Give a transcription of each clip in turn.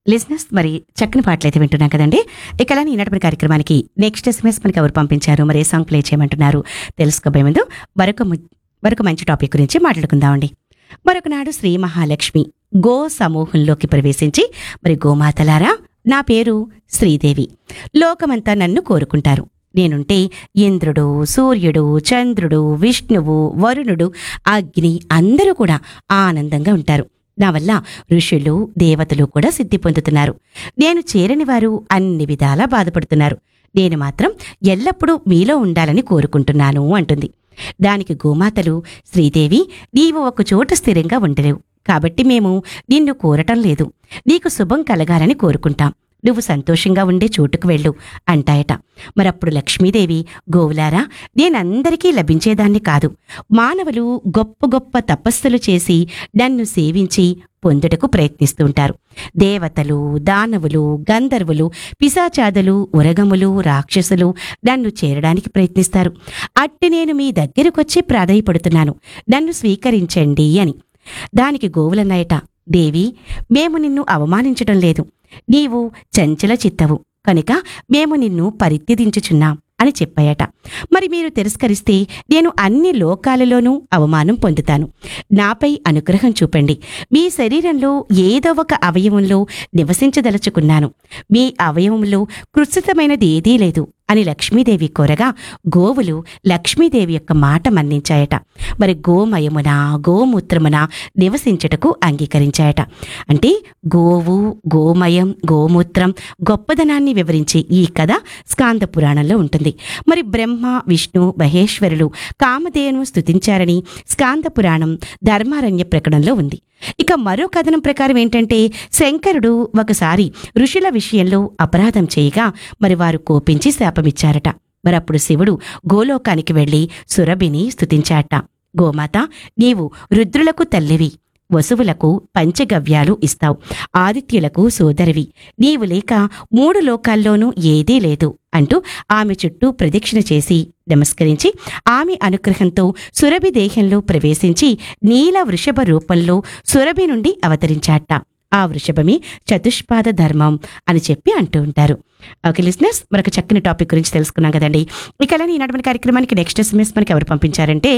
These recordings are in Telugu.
లిజినెస్ మరి చక్కని పాటలు అయితే వింటున్నాం కదండి ఇక అలానే ఈనాటి కార్యక్రమానికి నెక్స్ట్ ఎస్ఎంఎస్ మనకి ఎవరు పంపించారు మరి ఏ సాంగ్ ప్లే చేయమంటున్నారు తెలుసుకోబోయే ముందు మరొక ము- మరొక మంచి టాపిక్ గురించి మాట్లాడుకుందామండి మరొక నాడు శ్రీ మహాలక్ష్మి గో సమూహంలోకి ప్రవేశించి మరి గోమాతలారా నా పేరు శ్రీదేవి లోకమంతా నన్ను కోరుకుంటారు నేనుంటే ఇంద్రుడు సూర్యుడు చంద్రుడు విష్ణువు వరుణుడు అగ్ని అందరూ కూడా ఆనందంగా ఉంటారు నా వల్ల ఋషులు దేవతలు కూడా సిద్ధి పొందుతున్నారు నేను చేరని వారు అన్ని విధాలా బాధపడుతున్నారు నేను మాత్రం ఎల్లప్పుడూ మీలో ఉండాలని కోరుకుంటున్నాను అంటుంది దానికి గోమాతలు శ్రీదేవి నీవు ఒక చోట స్థిరంగా ఉండలేవు కాబట్టి మేము నిన్ను కోరటం లేదు నీకు శుభం కలగాలని కోరుకుంటాం నువ్వు సంతోషంగా ఉండే చోటుకు వెళ్ళు అంటాయట మరప్పుడు లక్ష్మీదేవి గోవులారా నేనందరికీ లభించేదాన్ని కాదు మానవులు గొప్ప గొప్ప తపస్సులు చేసి నన్ను సేవించి పొందుటకు ప్రయత్నిస్తుంటారు దేవతలు దానవులు గంధర్వులు పిశాచాదులు ఉరగములు రాక్షసులు నన్ను చేరడానికి ప్రయత్నిస్తారు అట్టి నేను మీ దగ్గరకొచ్చి ప్రాధాయపడుతున్నాను నన్ను స్వీకరించండి అని దానికి గోవులన్నాయట దేవి మేము నిన్ను అవమానించటం లేదు నీవు చంచల చిత్తవు కనుక మేము నిన్ను పరిత్యదించుచున్నాం అని చెప్పాయట మరి మీరు తిరస్కరిస్తే నేను అన్ని లోకాలలోనూ అవమానం పొందుతాను నాపై అనుగ్రహం చూపండి మీ శరీరంలో ఏదో ఒక అవయవంలో నివసించదలుచుకున్నాను మీ అవయవంలో కృషితమైనది ఏదీ లేదు అని లక్ష్మీదేవి కోరగా గోవులు లక్ష్మీదేవి యొక్క మాట మన్నించాయట మరి గోమయమున గోమూత్రమున నివసించుటకు అంగీకరించాయట అంటే గోవు గోమయం గోమూత్రం గొప్పదనాన్ని వివరించే ఈ కథ స్కాంద పురాణంలో ఉంటుంది మరి బ్రహ్మ విష్ణు మహేశ్వరులు కామధేను స్తుతించారని స్కాంద పురాణం ధర్మారణ్య ప్రకటనలో ఉంది ఇక మరో కథనం ప్రకారం ఏంటంటే శంకరుడు ఒకసారి ఋషుల విషయంలో అపరాధం చేయగా మరి వారు కోపించి శాపమిచ్చారట మరప్పుడు శివుడు గోలోకానికి వెళ్లి సురభిని స్తుతించాట గోమాత నీవు రుద్రులకు తల్లివి వసువులకు పంచగవ్యాలు ఇస్తావు ఆదిత్యులకు సోదరివి నీవు లేక మూడు లోకాల్లోనూ ఏదీ లేదు అంటూ ఆమె చుట్టూ ప్రదక్షిణ చేసి నమస్కరించి ఆమె అనుగ్రహంతో సురభి దేహంలో ప్రవేశించి నీల వృషభ రూపంలో సురభి నుండి అవతరించాట ఆ వృషభమే చతుష్పాద ధర్మం అని చెప్పి అంటూ ఉంటారు ఓకే లిస్నర్స్ మరొక చక్కని టాపిక్ గురించి తెలుసుకున్నాం కదండి ఇక అలానే ఈనాటి కార్యక్రమానికి నెక్స్ట్ ఎస్ఎంఎస్ మనకి ఎవరు పంపించారంటే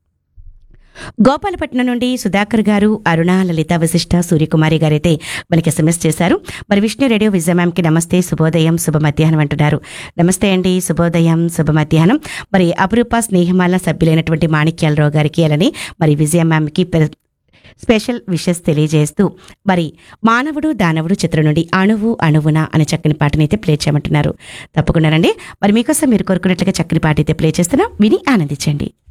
గోపాలపట్నం నుండి సుధాకర్ గారు అరుణ లలిత వశిష్ట సూర్యకుమారి గారైతే మనకి ఎస్ఎంఎస్ చేశారు మరి విష్ణు రేడియో విజయ మ్యామ్కి నమస్తే శుభోదయం శుభ మధ్యాహ్నం అంటున్నారు నమస్తే అండి శుభోదయం శుభ మధ్యాహ్నం మరి అపురూప స్నేహమాల సభ్యులైనటువంటి మాణిక్యాలరావు గారికి అలానే మరి విజయ మ్యామ్కి పె- స్పెషల్ విషెస్ తెలియజేస్తూ మరి మానవుడు దానవుడు చిత్రం నుండి అణువు అణువున అనే చక్కని పాటని అయితే ప్లే చేయమంటున్నారు తప్పకుండానండి మరి మీకోసం మీరు కోరుకున్నట్లుగా చక్కని పాట అయితే ప్లే చేస్తున్నాం విని ఆనందించండి